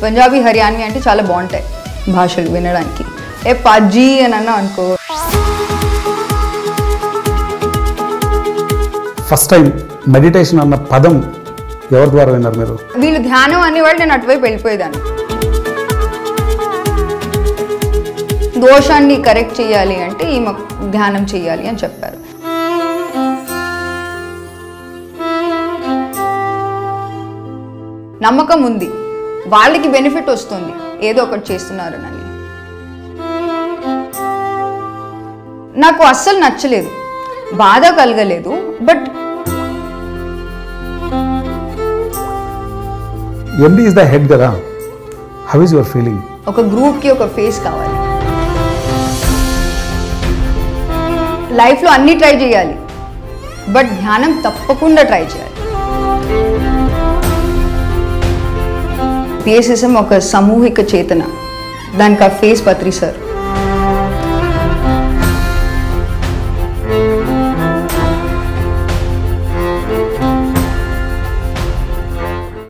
పంజాబీ హర్యానీ అంటే చాలా బాగుంటాయి భాషలు వినడానికి ఏ పజ్జీ అని అన్నా అనుకో ఫస్ట్ టైం మెడిటేషన్ అన్న పదం ఎవరి ద్వారా విన్నారు మీరు వీళ్ళు ధ్యానం అనేవాళ్ళు నేను అటువైపు వెళ్ళిపోయేదాన్ని దోషాన్ని కరెక్ట్ చేయాలి అంటే ఈమె ధ్యానం చేయాలి అని చెప్పారు నమ్మకం ఉంది వాళ్ళకి బెనిఫిట్ వస్తుంది ఏదో ఒకటి చేస్తున్నారనని నాకు అస్సలు నచ్చలేదు బాధ కలగలేదు but MD is the head కదా హౌ ఈజ్ యువర్ ఫీలింగ్ ఒక గ్రూప్కి ఒక ఫేస్ కావాలి లైఫ్లో అన్నీ ట్రై చేయాలి బట్ ధ్యానం తప్పకుండా ట్రై చేయాలి పిఎస్ఎస్ఎం ఒక సామూహిక చేతన దానికి ఆ ఫేస్ పత్రి సార్